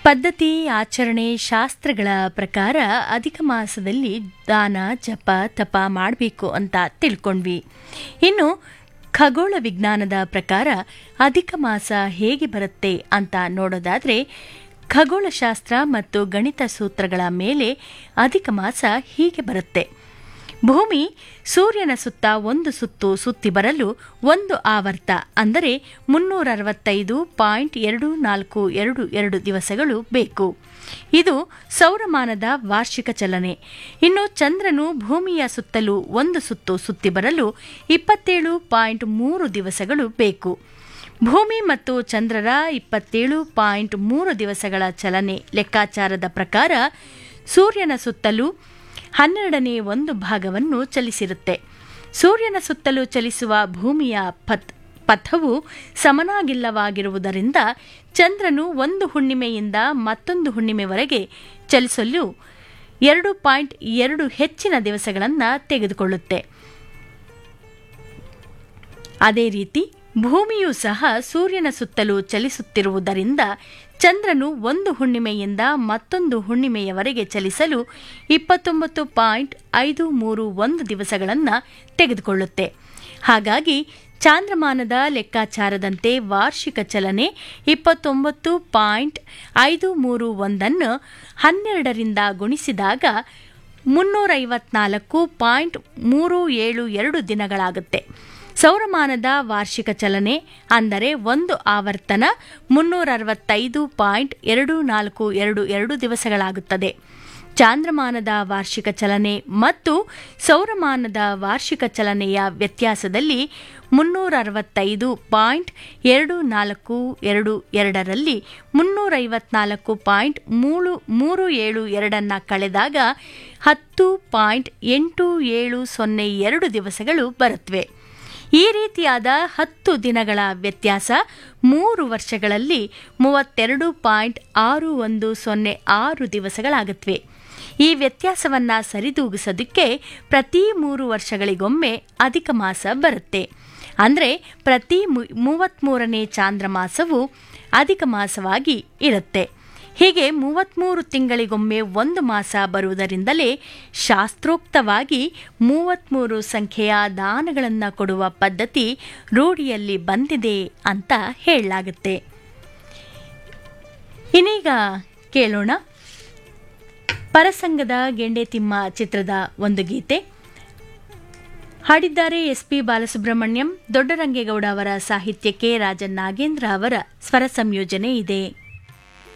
ಪದ್ಧತಿ ಆಚರಣೆ ಶಾಸ್ತ್ರಗಳ ಪ್ರಕಾರ ಅಧಿಕ ಮಾಸದಲ್ಲಿ ದಾನ ಜಪ ತಪ ಮಾಡಬೇಕು ಅಂತ ತಿಳ್ಕೊಂಡ್ವಿ ಇನ್ನು ಖಗೋಳ ವಿಜ್ಞಾನದ ಪ್ರಕಾರ ಅಧಿಕ ಮಾಸ ಹೇಗೆ ಬರುತ್ತೆ ಅಂತ ನೋಡೋದಾದ್ರೆ ಖಗೋಳಶಾಸ್ತ್ರ ಮತ್ತು ಗಣಿತ ಸೂತ್ರಗಳ ಮೇಲೆ ಅಧಿಕ ಮಾಸ ಹೀಗೆ ಬರುತ್ತೆ ಭೂಮಿ ಸೂರ್ಯನ ಸುತ್ತ ಒಂದು ಸುತ್ತು ಸುತ್ತಿ ಬರಲು ಒಂದು ಆವರ್ತ ಅಂದರೆ ಮುನ್ನೂರ ಅರವತ್ತೈದು ಪಾಯಿಂಟ್ ಎರಡು ನಾಲ್ಕು ಎರಡು ಎರಡು ದಿವಸಗಳು ಬೇಕು ಇದು ಸೌರಮಾನದ ವಾರ್ಷಿಕ ಚಲನೆ ಇನ್ನು ಚಂದ್ರನು ಭೂಮಿಯ ಸುತ್ತಲೂ ಒಂದು ಸುತ್ತು ಸುತ್ತಿ ಬರಲು ಇಪ್ಪತ್ತೇಳು ಪಾಯಿಂಟ್ ಮೂರು ದಿವಸಗಳು ಬೇಕು ಭೂಮಿ ಮತ್ತು ಚಂದ್ರರ ಇಪ್ಪತ್ತೇಳು ಪಾಯಿಂಟ್ ಮೂರು ದಿವಸಗಳ ಚಲನೆ ಲೆಕ್ಕಾಚಾರದ ಪ್ರಕಾರ ಸೂರ್ಯನ ಸುತ್ತಲೂ ಹನ್ನೆರಡನೇ ಒಂದು ಭಾಗವನ್ನು ಚಲಿಸಿರುತ್ತೆ ಸೂರ್ಯನ ಸುತ್ತಲೂ ಚಲಿಸುವ ಭೂಮಿಯ ಪಥ್ ಪಥವು ಸಮನಾಗಿಲ್ಲವಾಗಿರುವುದರಿಂದ ಚಂದ್ರನು ಒಂದು ಹುಣ್ಣಿಮೆಯಿಂದ ಮತ್ತೊಂದು ಹುಣ್ಣಿಮೆವರೆಗೆ ಚಲಿಸಲು ಎರಡು ಪಾಯಿಂಟ್ ಎರಡು ಹೆಚ್ಚಿನ ದಿವಸಗಳನ್ನು ತೆಗೆದುಕೊಳ್ಳುತ್ತೆ ಅದೇ ರೀತಿ ಭೂಮಿಯೂ ಸಹ ಸೂರ್ಯನ ಸುತ್ತಲೂ ಚಲಿಸುತ್ತಿರುವುದರಿಂದ ಚಂದ್ರನು ಒಂದು ಹುಣ್ಣಿಮೆಯಿಂದ ಮತ್ತೊಂದು ಹುಣ್ಣಿಮೆಯವರೆಗೆ ಚಲಿಸಲು ಇಪ್ಪತ್ತೊಂಬತ್ತು ಪಾಯಿಂಟ್ ಐದು ಮೂರು ಒಂದು ದಿವಸಗಳನ್ನು ತೆಗೆದುಕೊಳ್ಳುತ್ತೆ ಹಾಗಾಗಿ ಚಾಂದ್ರಮಾನದ ಲೆಕ್ಕಾಚಾರದಂತೆ ವಾರ್ಷಿಕ ಚಲನೆ ಇಪ್ಪತ್ತೊಂಬತ್ತು ಪಾಯಿಂಟ್ ಐದು ಮೂರು ಒಂದನ್ನು ಹನ್ನೆರಡರಿಂದ ಗುಣಿಸಿದಾಗ ಮುನ್ನೂರೈವತ್ನಾಲ್ಕು ಪಾಯಿಂಟ್ ಮೂರು ಏಳು ಎರಡು ದಿನಗಳಾಗುತ್ತೆ ಸೌರಮಾನದ ವಾರ್ಷಿಕ ಚಲನೆ ಅಂದರೆ ಒಂದು ಆವರ್ತನ ಮುನ್ನೂರ ಅರವತ್ತೈದು ಪಾಯಿಂಟ್ ಎರಡು ನಾಲ್ಕು ಎರಡು ಎರಡು ದಿವಸಗಳಾಗುತ್ತದೆ ಚಾಂದ್ರಮಾನದ ವಾರ್ಷಿಕ ಚಲನೆ ಮತ್ತು ಸೌರಮಾನದ ವಾರ್ಷಿಕ ಚಲನೆಯ ವ್ಯತ್ಯಾಸದಲ್ಲಿ ಮುನ್ನೂರ ಅರವತ್ತೈದು ಪಾಯಿಂಟ್ ಎರಡು ನಾಲ್ಕು ಎರಡು ಎರಡರಲ್ಲಿ ಮುನ್ನೂರೈವತ್ನಾಲ್ಕು ಪಾಯಿಂಟ್ ಮೂರು ಮೂರು ಏಳು ಎರಡನ್ನು ಕಳೆದಾಗ ಹತ್ತು ಪಾಯಿಂಟ್ ಎಂಟು ಏಳು ಸೊನ್ನೆ ಎರಡು ದಿವಸಗಳು ಬರುತ್ತವೆ ಈ ರೀತಿಯಾದ ಹತ್ತು ದಿನಗಳ ವ್ಯತ್ಯಾಸ ಮೂರು ವರ್ಷಗಳಲ್ಲಿ ಮೂವತ್ತೆರಡು ಪಾಯಿಂಟ್ ಆರು ಒಂದು ಸೊನ್ನೆ ಆರು ದಿವಸಗಳಾಗುತ್ತವೆ ಈ ವ್ಯತ್ಯಾಸವನ್ನು ಸರಿದೂಗಿಸೋದಕ್ಕೆ ಪ್ರತಿ ಮೂರು ವರ್ಷಗಳಿಗೊಮ್ಮೆ ಅಧಿಕ ಮಾಸ ಬರುತ್ತೆ ಅಂದರೆ ಪ್ರತಿ ಮೂವತ್ತ್ಮೂರನೇ ಚಾಂದ್ರಮಾಸವು ಅಧಿಕ ಮಾಸವಾಗಿ ಇರುತ್ತೆ ಹೀಗೆ ಮೂವತ್ತ್ಮೂರು ತಿಂಗಳಿಗೊಮ್ಮೆ ಒಂದು ಮಾಸ ಬರುವುದರಿಂದಲೇ ಶಾಸ್ತ್ರೋಕ್ತವಾಗಿ ಮೂವತ್ತ್ಮೂರು ಸಂಖ್ಯೆಯ ದಾನಗಳನ್ನು ಕೊಡುವ ಪದ್ಧತಿ ರೂಢಿಯಲ್ಲಿ ಬಂದಿದೆ ಅಂತ ಹೇಳಲಾಗುತ್ತೆ ಇನ್ನೀಗ ಕೇಳೋಣ ಪರಸಂಗದ ಗೆಂಡೆತಿಮ್ಮ ಚಿತ್ರದ ಒಂದು ಗೀತೆ ಹಾಡಿದ್ದಾರೆ ಎಸ್ ಪಿ ಬಾಲಸುಬ್ರಹ್ಮಣ್ಯಂ ದೊಡ್ಡರಂಗೇಗೌಡ ಅವರ ಸಾಹಿತ್ಯಕ್ಕೆ ರಾಜನ್ ನಾಗೇಂದ್ರ ಅವರ ಸ್ವರ ಸಂಯೋಜನೆ ಇದೆ